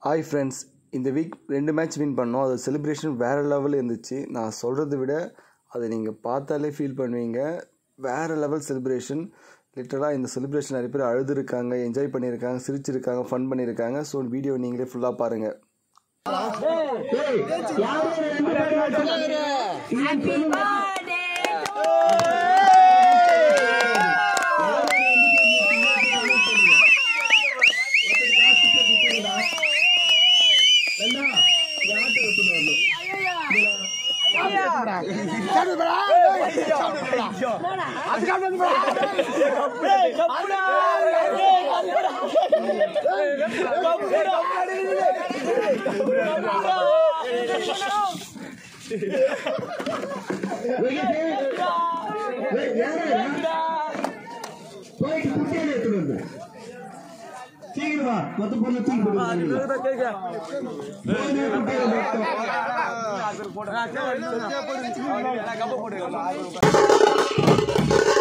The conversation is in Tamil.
ஹாய் ஃப்ரெண்ட்ஸ் இந்த வீக் ரெண்டு மேட்ச் வின் பண்ணோம் அது செலிப்ரேஷன் வேறு லெவலில் இருந்துச்சு நான் சொல்கிறத விட அதை நீங்கள் பார்த்தாலே ஃபீல் பண்ணுவீங்க வேறு லெவல் செலிப்ரேஷன் லிட்டராக இந்த செலிப்ரேஷன் நிறைய பேர் அழுதுருக்காங்க என்ஜாய் பண்ணியிருக்காங்க சிரிச்சிருக்காங்க ஃபன் பண்ணியிருக்காங்க ஸோ வீடியோ நீங்களே ஃபுல்லாக பாருங்கள் போயிட்டு குட்டியில எடுத்துட்டு வந்து சீக்கிரமா மொத்த பொண்ணு தூக்கி போட்டு போடு